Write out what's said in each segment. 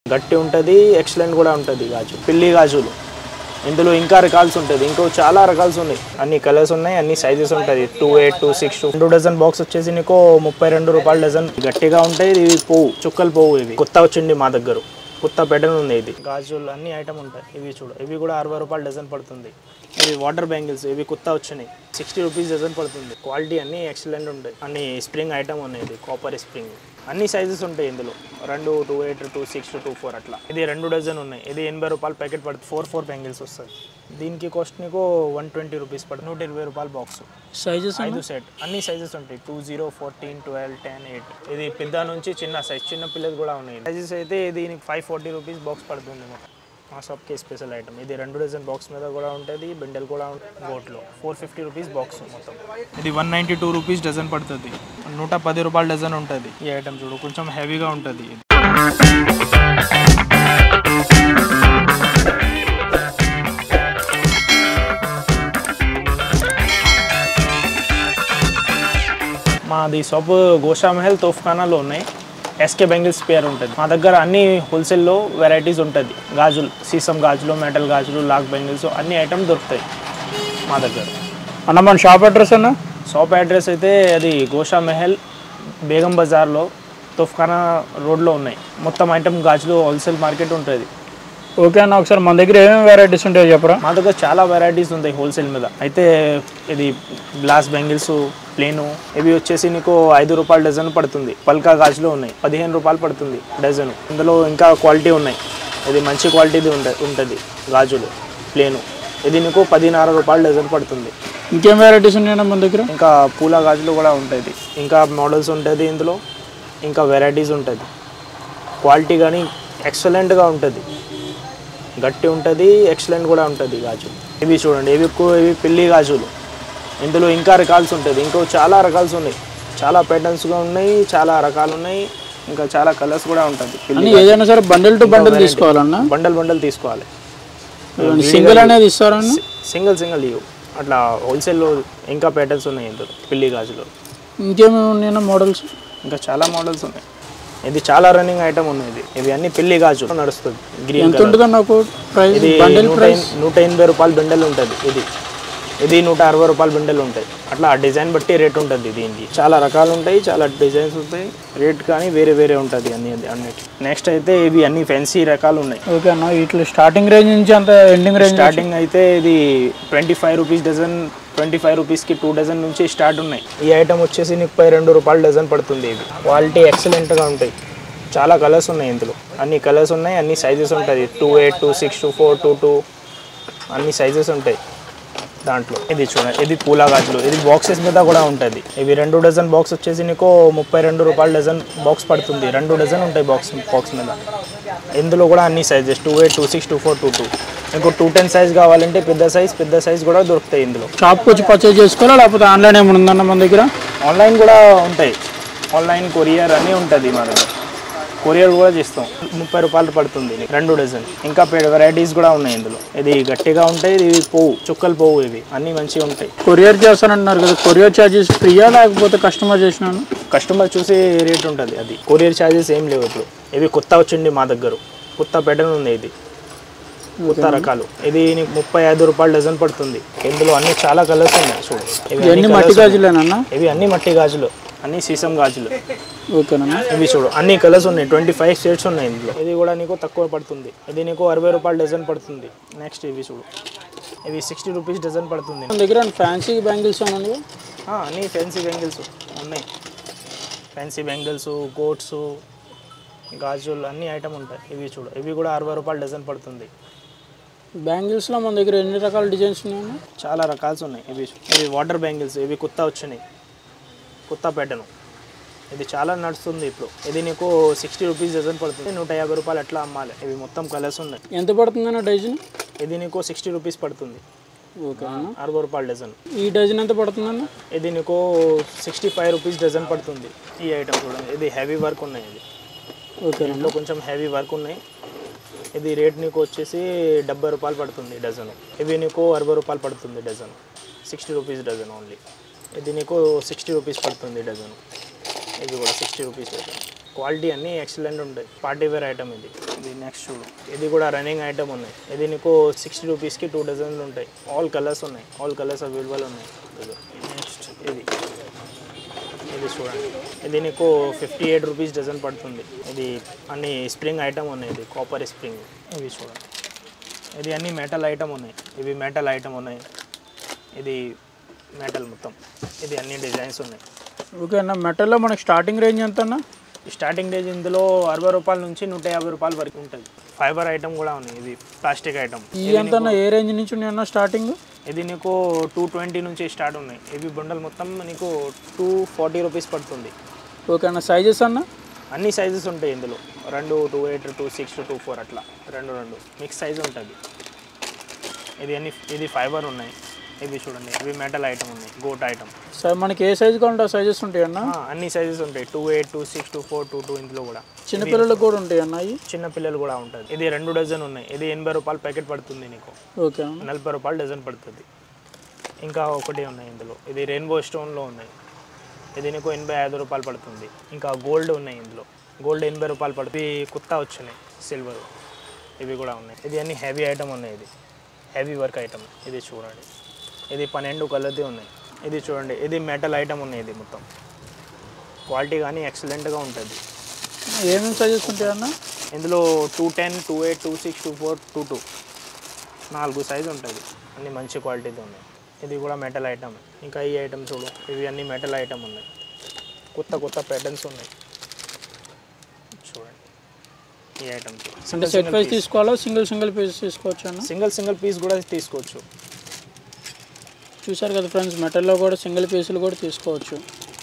గట్టి ఉంటుంది ఎక్సలెంట్ కూడా ఉంటుంది గాజు పిల్లి గాజులు ఇందులో ఇంకా రకాల్స్ ఉంటుంది ఇంకో చాలా రకాల్స్ ఉన్నాయి అన్ని కలర్స్ ఉన్నాయి అన్ని సైజెస్ ఉంటుంది two eight two six two dozen box వచ్చేసి నీకు ముప్పై రెండు రూపాయల డజన్ గట్టిగా ఉంటాయి ఇది పువ్వు చుక్కల పువ్వు ఇవి కొత్త వచ్చింది మా దగ్గర కొత్త పెటర్న్ ఉంది ఇది గాజులు అన్ని ఐటమ్ ఉంటాయి ఇవి చూడు ఇవి కూడా అరవై రూపాయలు డజన్ పడుతుంది ఇవి వాటర్ బ్యాంగిల్స్ ఇవి కొత్త వచ్చినాయి సిక్స్టీ రూపీస్ డజన్ పడుతుంది క్వాలిటీ అన్ని ఎక్సలెంట్ ఉంటాయి అన్ని స్ప్రింగ్ ఐటమ్ ఉన్నాయి ఇది కాపర్ స్ప్రింగ్ అన్ని సైజెస్ ఉంటాయి ఇందులో రెండు two eight two six two four అట్లా ఇది రెండు డజన్ ఉన్నాయి ఇది ఎనభై రూపాయలు ప్యాకెట్ పడుతుంది ఫోర్ ఫోర్ బ్యాంగిల్స్ వస్తుంది దీనికి కాస్ట్ నీకు వన్ ట్వంటీ రూపీస్ పడుతుంది నూట ఇరవై రూపాయలు బాక్స్ సైజెస్ ఐదు సెట్ అన్ని సైజెస్ ఉంటాయి two zero fourteen twelve ten eight ఇది పెద్ద నుంచి చిన్న సైజ్ చిన్న పిల్లలు కూడా ఉన్నాయి సైజెస్ అయితే దీనికి ఫైవ్ ఫార్టీ రూపీస్ బాక్స్ పడుతుంది మొత్తం మా షాప్కి స్పెషల్ ఐటమ్ ఇది రెండు డజన్ బాక్స్ మీద కూడా ఉంటుంది బెండల్ కూడా ఉంటుంది గోట్లో ఫోర్ ఫిఫ్టీ రూపీస్ బాక్స్ మొత్తం ఇది one ninety two rupees dozen పడుతుంది నూట పది రూపాయల డజన్ ఉంటుంది ఈ ఐటమ్ చూడు కొంచెం హెవీగా ఉంటుంది ఇది మాది షాప్ గోషా మహల్ తోఫ్ఖానాలో ఉన్నాయి ఎస్కే బెంగిల్స్ పేరు ఉంటుంది మా దగ్గర అన్ని హోల్సేల్లో వెరైటీస్ ఉంటుంది గాజులు సీసం గాజులు మెటల్ గాజులు లాక్ బెంగిల్స్ అన్ని ఐటమ్ దొరుకుతాయి మా దగ్గర అన్న మన షాప్ అడ్రస్ అన్న షాప్ అడ్రస్ అయితే అది గోషా మహల్ బేగం బజార్లో తోఫ్ఖానా రోడ్లో ఉన్నాయి మొత్తం ఐటమ్ గాజులు హోల్సేల్ మార్కెట్ ఉంటుంది ఓకే అన్న ఒకసారి మన దగ్గర ఏమేమి వెరైటీస్ ఉంటాయో చెప్పరా మా దగ్గర చాలా వెరైటీస్ ఉంటాయి హోల్సేల్ మీద అయితే ఇది గ్లాస్ బెంగిల్స్ ప్లేను ఇవి వచ్చేసి నీకు ఐదు రూపాయల డజన్ పడుతుంది పల్కా గాజులు ఉన్నాయి పదిహేను రూపాయలు పడుతుంది డజన్ ఇందులో ఇంకా క్వాలిటీ ఉన్నాయి ఇది మంచి క్వాలిటీది ఉంట ఉంటుంది గాజులు ప్లేను ఇది నీకు పదిన్నర రూపాయల డజన్ పడుతుంది ఇంకేం వెరైటీస్ ఉన్నాయన్న మన దగ్గర ఇంకా పూల గాజులు కూడా ఉంటుంది ఇంకా మోడల్స్ ఉంటుంది ఇందులో ఇంకా వెరైటీస్ ఉంటుంది క్వాలిటీ కానీ ఎక్సలెంట్గా ఉంటుంది గట్టి ఉంటుంది ఎక్సలెంట్ కూడా ఉంటుంది గాజు ఇవి చూడండి ఇవి ఎక్కువ ఇవి పిల్లి గాజులు ఇందులో ఇంకా రకాల్స్ ఉంటుంది ఇంకో చాలా రకాల్స్ ఉన్నాయి చాలా ప్యాటర్న్స్గా ఉన్నాయి చాలా రకాలు ఉన్నాయి ఇంకా చాలా కలర్స్ కూడా ఉంటుంది అన్ని పిల్లి ఏదైనా సరే బండిల్ టు బండిల్ తీసుకోవాలన్న బండల్ బండల్ తీసుకోవాలి సింగిల్ అనేది ఇస్తారన్న సింగిల్ సింగిల్ ఇవ్వు అట్లా హోల్సేల్లో ఇంకా ప్యాటర్న్స్ ఉన్నాయి ఇందులో పిల్లి గాజులో ఇంకేమేమి ఉన్నాయన్న మోడల్స్ ఇంకా చాలా మోడల్స్ ఉన్నాయి ఇది చాలా రన్నింగ్ ఐటమ్ ఉన్నాయి ఇది ఇవి అన్ని పిల్లి గాజు నడుస్తుంది గ్రీన్ ఎంత ఉంటుంది అన్న ఒక ప్రైస్ ఇది బండిల్ నూట ఎన్- నూట ఎనభై రూపాయల బండల్ ఉంటుంది ఇది ఇది నూట అరవై రూపాయల బండల్ ఉంటాయి అట్లా ఆ డిజైన్ బట్టి రేట్ ఉంటుంది దీనికి చాలా రకాలు ఉంటాయి చాలా డిజైన్స్ ఉంటాయి రేట్ కానీ వేరే వేరే ఉంటుంది అన్ని అన్నిటి నెక్స్ట్ అయితే ఇవి అన్ని ఫ్యాన్సీ రకాలు ఉన్నాయి ఓకే అన్న ఇట్లా స్టార్టింగ్ రేంజ్ నుంచి అంత ఎండింగ్ రేంజ్ స్టార్టింగ్ అయితే ఇది twenty five rupees dozen twenty five రూపీస్కి టూ డజన్ నుంచి స్టార్ట్ ఉన్నాయి ఈ ఐటమ్ వచ్చేసి ముప్పై రెండు రూపాయల డజన్ పడుతుంది ఇది క్వాలిటీ ఎక్సలెంట్గా ఉంటాయి చాలా కలర్స్ ఉన్నాయి ఇందులో అన్ని కలర్స్ ఉన్నాయి అన్ని సైజెస్ ఉంటుంది two eight two six two four two two అన్ని సైజెస్ ఉంటాయి దాంట్లో ఇది చూడండి ఇది పూల గాజులు ఇది బాక్సెస్ మీద కూడా ఉంటుంది ఇవి రెండు డజన్ బాక్స్ వచ్చేసి నీకు ముప్పై రెండు రూపాయల డజన్ బాక్స్ పడుతుంది రెండు డజన్ ఉంటాయి బాక్స్ బాక్స్ మీద ఇందులో కూడా అన్ని sizes two eight two six two four two two మీకు టూ టెన్ సైజ్ కావాలంటే పెద్ద సైజ్ పెద్ద సైజ్ కూడా దొరుకుతాయి ఇందులో షాప్కి వచ్చి పర్చేజ్ చేసుకోవాలా లేకపోతే ఆన్లైన్ ఏమైనా ఉందన్న మన దగ్గర ఆన్లైన్ కూడా ఉంటాయి ఆన్లైన్ కొరియర్ అన్నీ ఉంటుంది మా దగ్గర కొరియర్ కూడా చేస్తాం ముప్పై రూపాయలు పడుతుంది ఇది. రెండు డజన్ ఇంకా వెరైటీస్ కూడా ఉన్నాయి ఇందులో ఇది గట్టిగా ఉంటాయి ఇది పువ్వు చుక్కల పువ్వు ఇవి అన్నీ మంచిగా ఉంటాయి కొరియర్ చేస్తానంటున్నారు కదా కొరియర్ ఛార్జెస్ ఫ్రీయా లేకపోతే కస్టమర్ చేసినాను కస్టమర్ చూసి రేట్ ఉంటుంది అది కొరియర్ ఛార్జెస్ ఏం లేవు ఇప్పుడు ఇవి కొత్త వచ్చింది మా దగ్గర కొత్త ప్యాటర్న్ ఉంది ఇది కొత్త రకాలు ఇది నీకు ముప్పై ఐదు రూపాయలు డజన్ పడుతుంది ఇందులో అన్ని చాలా కలర్స్ ఉన్నాయి చూడు ఇవి అన్ని ఇవన్నీ మట్టి colours గాజులేనన్నా ఉన్నాయి. ఇవి అన్ని మట్టి గాజులు అన్ని సీసం గాజులు ఓకేనన్నా ఇవి చూడు అన్ని కలర్స్ ఉన్నాయి ట్వంటీ ఫైవ్ షేడ్స్ ఉన్నాయి ఇందులో ఇది కూడా నీకు తక్కువ పడుతుంది ఇది నీకు అరవై రూపాయలు డజన్ పడుతుంది నెక్స్ట్ ఇవి చూడు ఇవి సిక్స్టీ రూపీస్ డజన్ పడుతుంది మన దగ్గర ఫ్యాన్సీ బ్యాంగిల్స్ ఉన్నాయి ఆ, అన్ని ఫ్యాన్సీ బెంగిల్స్ ఉన్నాయి ఫ్యాన్సీ బెంగిల్స్ కోట్స్ గాజులు అన్ని ఐటమ్ ఉంటాయి ఇవి చూడు ఇవి కూడా అరవై రూపాయలు డజన్ పడుతుంది బ్యాంగిల్స్లో మన దగ్గర ఎన్ని రకాల డిజైన్స్ ఉన్నాయన్నా చాలా రకాల్స్ ఉన్నాయి ఇవి ఇవి వాటర్ బ్యాంగిల్స్ ఇవి కొత్త వచ్చినాయి కొత్త ప్యాటర్న్ ఇది చాలా నడుస్తుంది ఇప్పుడు ఇది నీకు సిక్స్టీ రూపీస్ డజన్ పడుతుంది నూట యాభై రూపాయలు ఎట్లా అమ్మాలి ఇవి మొత్తం కలర్స్ ఉన్నాయి ఎంత పడుతుందన్న డజన్ ఇది నీకు సిక్స్టీ రూపీస్ పడుతుంది ఓకే అన్న అరవై రూపాయలు డజన్ ఈ డజన్ ఎంత పడుతుందన్న ఇది నీకు సిక్స్టీ ఫైవ్ రూపీస్ డజన్ పడుతుంది ఈ ఐటమ్ చూడండి ఇది హెవీ వర్క్ ఉన్నాయి ఇది ఓకే దీంట్లో కొంచెం హెవీ వర్క్ ఉన్నాయి ఇది రేట్ నీకు వచ్చేసి డెబ్బై రూపాయలు పడుతుంది డజన్ ఇవి నీకు అరవై రూపాయలు పడుతుంది dozen sixty rupees dozen only ఇది నీకు సిక్స్టీ రూపీస్ పడుతుంది డజన్ ఇది కూడా సిక్స్టీ రూపీస్ డజన్ క్వాలిటీ అన్నీ ఎక్సలెంట్ ఉంటాయి పార్టీ వేర్ ఐటమ్ ఇది ఇది నెక్స్ట్ చూడు ఇది కూడా రన్నింగ్ ఐటమ్ ఉన్నాయి ఇది నీకు సిక్స్టీ రూపీస్కి టూ డజన్స్ ఉంటాయి ఆల్ కలర్స్ ఉన్నాయి ఆల్ కలర్స్ అవైలబుల్ ఉన్నాయి నెక్స్ట్ ఇది ఇది చూడండి ఇది నీకు ఫిఫ్టీ ఎయిట్ రూపీస్ డజన్ పడుతుంది ఇది అన్ని స్ప్రింగ్ ఐటమ్ ఉన్నాయి ఇది కాపర్ స్ప్రింగ్ ఇవి చూడండి ఇది అన్ని మెటల్ ఐటమ్ ఉన్నాయి ఇవి మెటల్ ఐటమ్ ఉన్నాయి ఇది మెటల్ మొత్తం ఇది అన్ని డిజైన్స్ ఉన్నాయి ఓకే అన్న మెటల్లో మనకి స్టార్టింగ్ రేంజ్ ఎంత అన్న స్టార్టింగ్ రేంజ్ ఇందులో అరవై రూపాయల నుంచి నూట యాభై రూపాయల వరకు ఉంటుంది ఫైబర్ ఐటమ్ కూడా ఉన్నాయి ఇది ప్లాస్టిక్ ఐటమ్ ఈ ఎంత అన్న ఏ రేంజ్ నుంచి ఉన్నాయి అన్న స్టార్టింగ్ ఇది నీకు టూ ట్వంటీ నుంచి స్టార్ట్ ఉన్నాయి ఇవి బండల్ మొత్తం నీకు టూ ఫార్టీ రూపీస్ పడుతుంది ఓకే అన్న సైజెస్ అన్న అన్ని సైజెస్ ఉంటాయి ఇందులో రెండు two eight two six two four అట్లా రెండు రెండు మిక్స్ సైజ్ ఉంటుంది ఇది అన్ని ఇది ఫైబర్ ఉన్నాయి ఇవి చూడండి ఇవి మెటల్ ఐటమ్ ఉన్నాయి గోట్ ఐటమ్ సార్ మనకి ఏ సైజ్ కావాలంటే ఆ సైజెస్ ఉంటాయి అన్న అన్ని సైజెస్ ఉంటాయి two eight two six two four two two ఇందులో కూడా చిన్నపిల్లలకు కూడా ఉంటాయి అన్న అవి చిన్న పిల్లలు కూడా ఉంటుంది ఇది రెండు డజన్ ఉన్నాయి ఇది ఎనభై రూపాయలు ప్యాకెట్ పడుతుంది నీకు ఓకే అన్న నలభై రూపాయలు డజన్ పడుతుంది ఇంకా ఒకటి ఉన్నాయి ఇందులో ఇది రెయిన్బో స్టోన్లో ఉన్నాయి ఇది నీకు ఎనభై ఐదు రూపాయలు పడుతుంది ఇంకా గోల్డ్ ఉన్నాయి ఇందులో గోల్డ్ ఎనభై రూపాయలు పడుతుంది ఇవి కొత్త వచ్చినాయి సిల్వర్ ఇవి కూడా ఉన్నాయి ఇది అన్ని హెవీ ఐటమ్ ఉన్నాయి ఇది హెవీ వర్క్ ఐటమ్ ఇది చూడండి ఇది పన్నెండు కలర్ది ఉన్నాయి ఇది చూడండి ఇది మెటల్ ఐటమ్ ఉన్నాయి ఇది మొత్తం క్వాలిటీ కానీ ఎక్సలెంట్గా ఉంటుంది ఏమేమి సైజెస్ ఉంటాయి అన్న ఇందులో two ten two eight two six two four two two నాలుగు సైజు ఉంటుంది అన్ని మంచి క్వాలిటీతో ఉన్నాయి ఇది కూడా మెటల్ ఐటమ్ ఇంకా ఈ ఐటమ్ చూడు ఇవి అన్ని మెటల్ ఐటమ్ ఉన్నాయి కొత్త కొత్త ప్యాటర్న్స్ ఉన్నాయి చూడండి ఈ ఐటమ్ అంటే సెట్ వైజ్ తీసుకోవాలా సింగిల్ సింగిల్ పీస్ తీసుకోవచ్చు అన్న సింగిల్ సింగిల్ పీస్ కూడా తీసుకోవచ్చు చూసారు కదా ఫ్రెండ్స్ మెటల్లో కూడా సింగిల్ పీసులు కూడా తీసుకోవచ్చు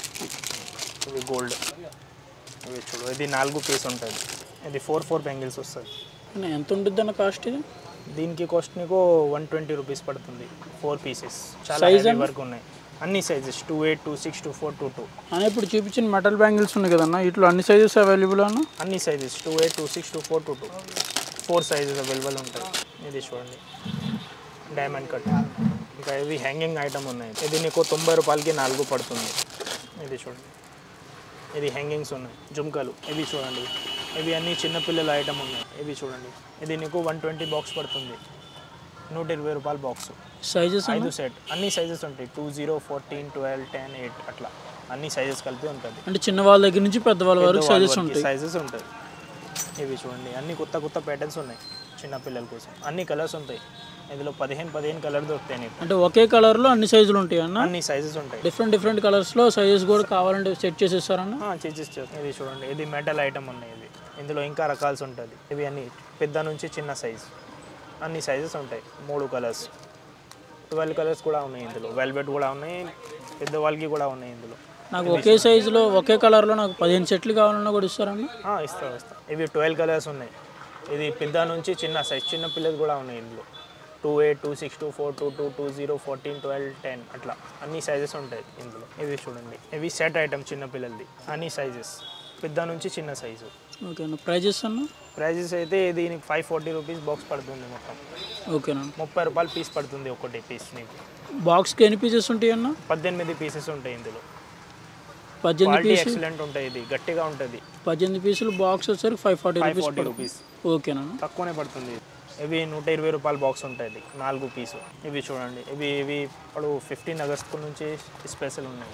ఇవి గోల్డ్ ఇవి చూడు ఇది నాలుగు పీస్ ఉంటుంది ఇది ఫోర్ ఫోర్ బ్యాంగిల్స్ వస్తుంది అన్న ఎంత ఉంటుంది అన్న కాస్ట్ ఇది దీనికి కాస్ట్ నీకు వన్ ట్వంటీ రూపీస్ పడుతుంది ఫోర్ పీసెస్ చాలా Size హెవీ అన్న? వర్క్ ఉన్నాయి అన్ని sizes two eight two six two four two two అని ఇప్పుడు చూపించిన మెటల్ బ్యాంగిల్స్ ఉన్నాయి కదన్న ఇట్లా అన్ని సైజెస్ అవైలబుల్ అన్న అన్ని sizes two eight two six two four two two four sizes available ఉంటాయి ఇది చూడండి డైమండ్ కట్ ఇంకా ఇవి హ్యాంగింగ్ ఐటమ్ ఉన్నాయి ఇది నీకు తొంభై రూపాయలకి నాలుగు పడుతుంది ఇది చూడండి ఇది హ్యాంగింగ్స్ ఉన్నాయి జుమ్కలు ఇవి చూడండి ఇవి అన్ని చిన్నపిల్లల ఐటమ్ ఉన్నాయి ఇవి చూడండి ఇది నీకు వన్ ట్వంటీ బాక్స్ పడుతుంది నూట ఇరవై రూపాయల బాక్స్ సైజెస్ ఐదు సెట్ అన్ని సైజెస్ ఉంటాయి two zero fourteen twelve ten eight అట్లా అన్ని సైజెస్ కలిపి ఉంటుంది అంటే చిన్న వాళ్ళ దగ్గర నుంచి పెద్ద వాళ్ళ వరకు సైజెస్ ఉంటాయి సైజెస్ ఉంటాయి ఇవి చూడండి అన్ని కొత్త కొత్త ప్యాటర్న్స్ ఉన్నాయి చిన్న పిల్లల కోసం అన్ని కలర్స్ ఉంటాయి ఇందులో పదిహేను పదిహేను కలర్ దొరుకుతాయి నీకు అంటే ఒకే కలర్లో అన్ని సైజులు ఉంటాయి అన్న అన్ని సైజెస్ ఉంటాయి డిఫరెంట్ డిఫరెంట్ కలర్స్లో సైజెస్ కూడా కావాలంటే సెట్ చేసేస్తారన్న చేసేసి ఇది చూడండి ఇది మెటల్ ఐటమ్ ఉన్నాయి ఇది ఇందులో ఇంకా రకాల్సి ఉంటుంది ఇవి అన్ని పెద్ద నుంచి చిన్న సైజ్ అన్ని సైజెస్ ఉంటాయి మూడు కలర్స్ ట్వెల్వ్ కలర్స్ కూడా ఉన్నాయి ఇందులో వెల్వెట్ కూడా ఉన్నాయి పెద్దవాళ్ళకి కూడా ఉన్నాయి ఇందులో నాకు ఒకే సైజులో ఒకే కలర్లో నాకు పదిహేను సెట్లు కావాలన్నా కూడా ఇస్తారన్న ఆ, ఇస్తాం ఇస్తాం ఇవి ట్వెల్వ్ కలర్స్ ఉన్నాయి ఇది పెద్ద నుంచి చిన్న సైజ్ చిన్న పిల్లలు కూడా ఉన్నాయి ఇందులో two eight two six two four two two two zero fourteen twelve ten అట్లా అన్ని సైజెస్ ఉంటాయి ఇందులో ఇవి చూడండి ఇవి సెట్ ఐటమ్ చిన్న పిల్లలది అన్ని సైజెస్ పెద్ద నుంచి చిన్న సైజు ఓకే అన్న ప్రైజెస్ అన్న ప్రైజెస్ అయితే దీనికి ఫైవ్ ఫార్టీ రూపీస్ బాక్స్ పడుతుంది మొత్తం ఓకేనా ముప్పై రూపాయలు పీస్ పడుతుంది ఒకటి పీస్ నీకు బాక్స్కి ఎన్ని పీసెస్ ఉంటాయి అన్న పద్దెనిమిది పీసెస్ ఉంటాయి ఇందులో పద్దెనిమిది క్వాలిటీ పీసులు ఎక్సలెంట్ ఉంటుంది ఇది గట్టిగా ఉంటుంది పద్దెనిమిది పీసులు బాక్స్ వచ్చేసరికి five forty five rupees forty rupees ఓకేనా తక్కువనే పడుతుంది ఇవి నూట ఇరవై రూపాయల బాక్స్ ఉంటుంది నాలుగు పీసు ఇవి చూడండి ఇవి ఇవి ఇప్పుడు ఫిఫ్టీన్ ఆగస్ట్ నుంచి స్పెషల్ ఉన్నాయి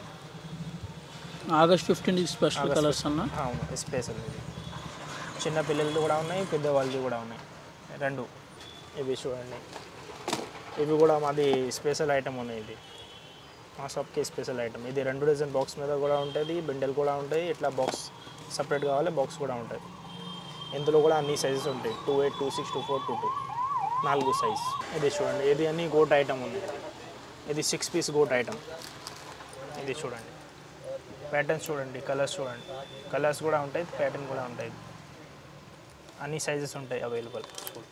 ఆగస్ట్ ఫిఫ్టీన్ స్పెషల్ కలర్స్ అన్న అవును స్పెషల్ ఇది చిన్న పిల్లలది కూడా ఉన్నాయి పెద్దవాళ్ళది కూడా ఉన్నాయి రెండు ఇవి చూడండి ఇవి కూడా మాది స్పెషల్ ఐటమ్ ఉన్నాయి ఇది మా షాప్కి స్పెషల్ ఐటమ్ ఇది రెండు డజన్ బాక్స్ మీద కూడా ఉంటుంది బిండెలు కూడా ఉంటాయి ఇట్లా బాక్స్ సపరేట్ కావాలి బాక్స్ కూడా ఉంటుంది ఇందులో కూడా అన్ని సైజెస్ ఉంటాయి two eight two six two four two two నాలుగు సైజ్ ఇది చూడండి ఇది అన్ని గోట్ ఐటమ్ ఉంది ఇది సిక్స్ పీస్ గోట్ ఐటమ్ ఇది చూడండి ప్యాటర్న్స్ చూడండి కలర్స్ చూడండి కలర్స్ కూడా ఉంటాయి ప్యాటర్న్ కూడా ఉంటాయి అన్ని సైజెస్ ఉంటాయి available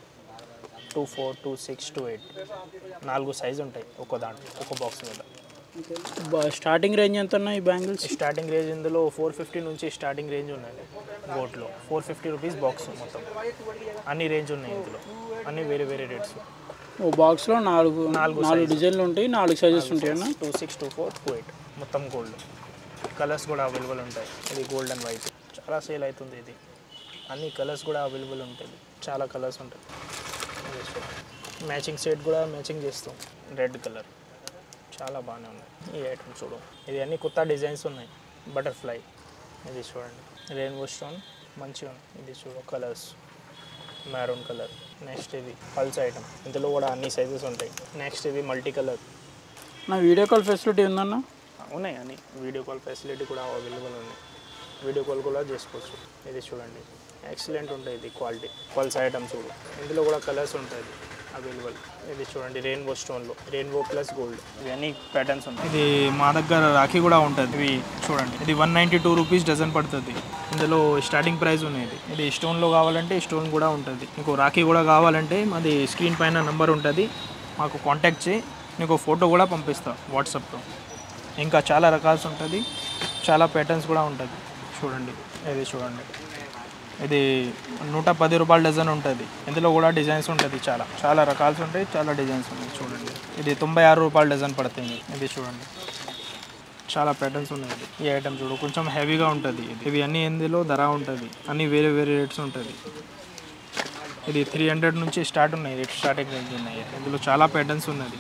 two four two six two eight నాలుగు సైజ్ ఉంటాయి ఒక్కో దాంట్లో ఒక్కో బాక్స్ మీద స్టార్టింగ్ రేంజ్ ఎంత అన్న ఈ బ్యాంగిల్స్ స్టార్టింగ్ రేంజ్ ఇందులో ఫోర్ ఫిఫ్టీ నుంచి స్టార్టింగ్ రేంజ్ ఉన్నాయి గోట్లో ఫోర్ ఫిఫ్టీ రూపీస్ బాక్స్ మొత్తం అన్ని రేంజ్ ఉన్నాయి ఇందులో అన్ని వేరే వేరే రేట్స్ ఓ బాక్స్లో నాలుగు నాలుగు నాలుగు డిజైన్లు ఉంటాయి నాలుగు సైజెస్ ఉంటాయి అన్న two six two four two eight మొత్తం గోల్డ్ కలర్స్ కూడా అవైలబుల్ ఉంటాయి ఇది గోల్డ్ అండ్ వైట్ చాలా సేల్ అవుతుంది ఇది అన్ని కలర్స్ కూడా అవైలబుల్ ఉంటుంది చాలా కలర్స్ ఉంటుంది మ్యాచింగ్ సెట్ కూడా మ్యాచింగ్ చేస్తాం రెడ్ కలర్ చాలా బాగానే ఉన్నాయి ఈ ఐటమ్ చూడు ఇది అన్ని కొత్త డిజైన్స్ ఉన్నాయి బటర్ఫ్లై ఇది చూడండి రెయిన్బో స్టోన్ మంచిగా ఉంది ఇది చూడు కలర్స్ మెరూన్ కలర్ నెక్స్ట్ ఇది పల్స్ ఐటమ్ ఇందులో కూడా అన్ని సైజెస్ ఉంటాయి నెక్స్ట్ ఇది మల్టీ కలర్ నా వీడియో కాల్ ఫెసిలిటీ ఉందన్న ఉన్నాయి అని వీడియో కాల్ ఫెసిలిటీ కూడా అవైలబుల్ ఉంది వీడియో కాల్ కూడా చేసుకోవచ్చు ఇది చూడండి ఎక్సలెంట్ ఉంటుంది ఇది క్వాలిటీ పల్స్ ఐటమ్ చూడు ఇందులో కూడా కలర్స్ ఉంటుంది అవైలబుల్ ఇది చూడండి రెయిన్బో స్టోన్లో రెయిన్బో ప్లస్ గోల్డ్ ఇవన్నీ ప్యాటర్న్స్ ఉంటాయి ఇది మా దగ్గర రాఖీ కూడా ఉంటుంది ఇవి చూడండి ఇది one ninety two rupees dozen పడుతుంది ఇందులో స్టార్టింగ్ ప్రైస్ ఉన్నాయి ఇది ఇది స్టోన్లో కావాలంటే స్టోన్ కూడా ఉంటుంది మీకు రాఖీ కూడా కావాలంటే మాది స్క్రీన్ పైన నంబర్ ఉంటుంది మాకు కాంటాక్ట్ చేయి నీకు ఫోటో కూడా పంపిస్తా వాట్సాప్లో ఇంకా చాలా రకాల్స్ ఉంటుంది చాలా ప్యాటర్న్స్ కూడా ఉంటుంది చూడండి ఇది చూడండి ఇది నూట పది రూపాయల డజన్ ఉంటుంది ఇందులో కూడా డిజైన్స్ ఉంటుంది చాలా చాలా రకాల్స్ ఉంటాయి చాలా డిజైన్స్ ఉన్నాయి చూడండి ఇది తొంభై ఆరు రూపాయల డజన్ పడుతుంది ఇది చూడండి చాలా ప్యాటర్న్స్ ఉన్నాయి ఇది. ఈ ఐటమ్ చూడు కొంచెం హెవీగా ఉంటుంది ఇది ఇవి అన్ని ఇందులో ధర ఉంటుంది అన్ని వేరే వేరే రేట్స్ ఉంటుంది ఇది త్రీ హండ్రెడ్ నుంచి స్టార్ట్ ఉన్నాయి రేట్ స్టార్టింగ్ రేంజ్ ఉన్నాయి ఇందులో చాలా ప్యాటర్న్స్ ఉన్నది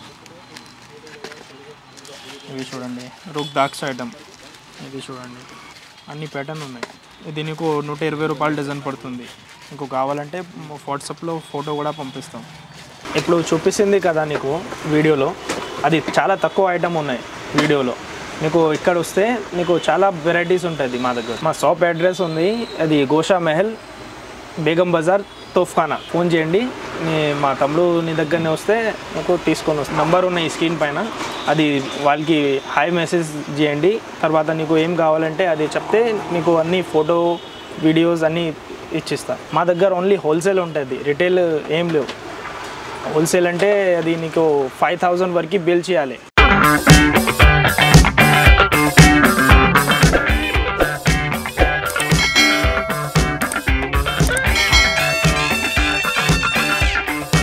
ఇవి చూడండి రుక్ డాక్స్ ఐటమ్ ఇది చూడండి అన్ని ప్యాటర్న్ ఉన్నాయి ఇది నీకు నూట ఇరవై రూపాయలు డజన్ పడుతుంది నీకు కావాలంటే వాట్సాప్లో ఫోటో కూడా పంపిస్తాం ఇప్పుడు చూపిస్తుంది కదా నీకు వీడియోలో అది చాలా తక్కువ ఐటమ్ ఉన్నాయి వీడియోలో నీకు ఇక్కడ వస్తే నీకు చాలా వెరైటీస్ ఉంటుంది మా దగ్గర మా షాప్ అడ్రస్ ఉంది అది గోషా మెహల్ బేగం బజార్ తోఫ్ఖానా ఫోన్ చేయండి నీ మా తమ్ముడు నీ దగ్గరనే వస్తే నీకు తీసుకొని వస్తా నంబర్ ఉన్నాయి స్క్రీన్ పైన అది వాళ్ళకి హాయ్ మెసేజ్ చేయండి తర్వాత నీకు ఏం కావాలంటే అది చెప్తే నీకు అన్ని ఫోటో వీడియోస్ అన్నీ ఇచ్చిస్తా మా దగ్గర ఓన్లీ హోల్సేల్ ఉంటుంది రిటైల్ ఏం లేవు హోల్సేల్ అంటే అది నీకు ఫైవ్ థౌజండ్ వరకు బిల్ చేయాలి